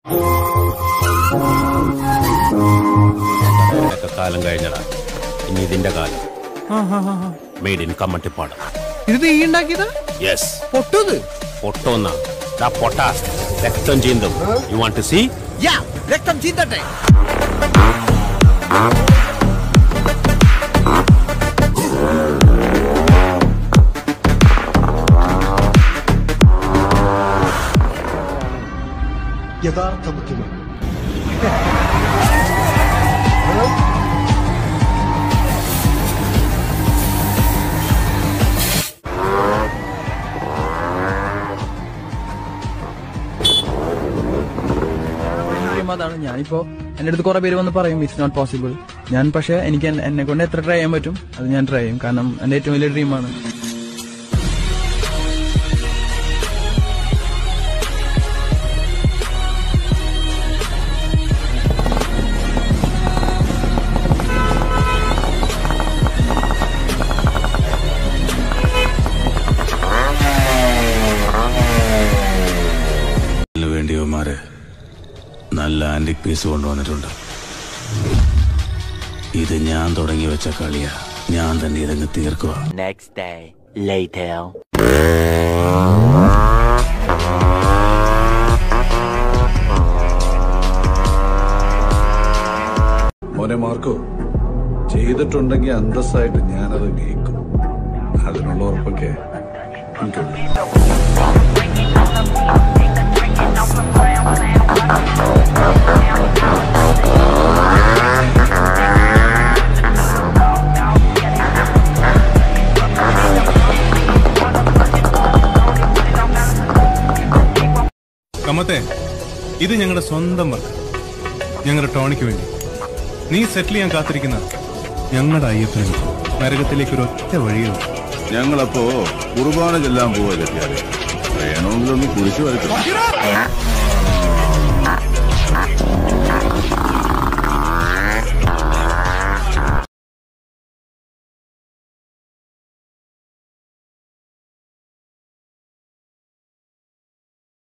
ഒക്കെ കാലം കഴിഞ്ഞടാ ഇനി ഇതിന്റെ കാലം മെയ്ഡ് ഇൻ കമ്മട്ടിപ്പാട് ഇത് നീ ഉണ്ടാക്കിയതാ യെസ് പൊട്ടത് പൊട്ടോന്ന പൊട്ടാസ് രക്തം ചീന്തും യു വാണ്ട് ടു സീ യാ രക്തം ചീന്തട്ടെ യഥാർത്ഥ ബുദ്ധിമാൻ ഡ്രീം അതാണ് ഞാനിപ്പോ എന്റെ അടുത്ത് കുറെ പേര് വന്ന് പറയും ഇറ്റ്സ് നോട്ട് പോസിബിൾ ഞാൻ പക്ഷെ എനിക്ക് എൻ- എന്നെ കൊണ്ട് എത്ര ട്രൈ ചെയ്യാൻ പറ്റും അത് ഞാൻ ട്രൈ ചെയ്യും കാരണം എന്റെ ഏറ്റവും വലിയ ഡ്രീമാണ് ഇതിനു വേണ്ടിയവന്മാര് നല്ല ആന്റിക് പീസ് കൊണ്ടുവന്നിട്ടുണ്ട് ഇത് ഞാൻ തുടങ്ങി വെച്ച കളിയാ ഞാൻ തന്നെ ഇതങ്ങ് തീർക്കുക Next day, later. മോനെ മാർക്കോ ചെയ്തിട്ടുണ്ടെങ്കിൽ അന്തസ്സായിട്ട് ഞാനത് കേൾക്കും അതിനുള്ള ഉറപ്പൊക്കെ എനിക്കുണ്ട് കമ്മത്തെ ഇത് ഞങ്ങളുടെ സ്വന്തം വർക്ക് ഞങ്ങളുടെ ടോണിക്ക് വേണ്ടി നീ സെറ്റിൽ ചെയ്യാൻ കാത്തിരിക്കുന്ന ഞങ്ങളുടെ അയ്യപ്പന് നരകത്തിലേക്ക് ഒരു ഒറ്റ വഴിയുള്ളൂ ഞങ്ങളപ്പോ കുർബാന ചെല്ലാൻ പോവാ ചെട്ടിയാല് വേണമെങ്കിലൊന്ന് കുരിശു വരയ്ക്കണം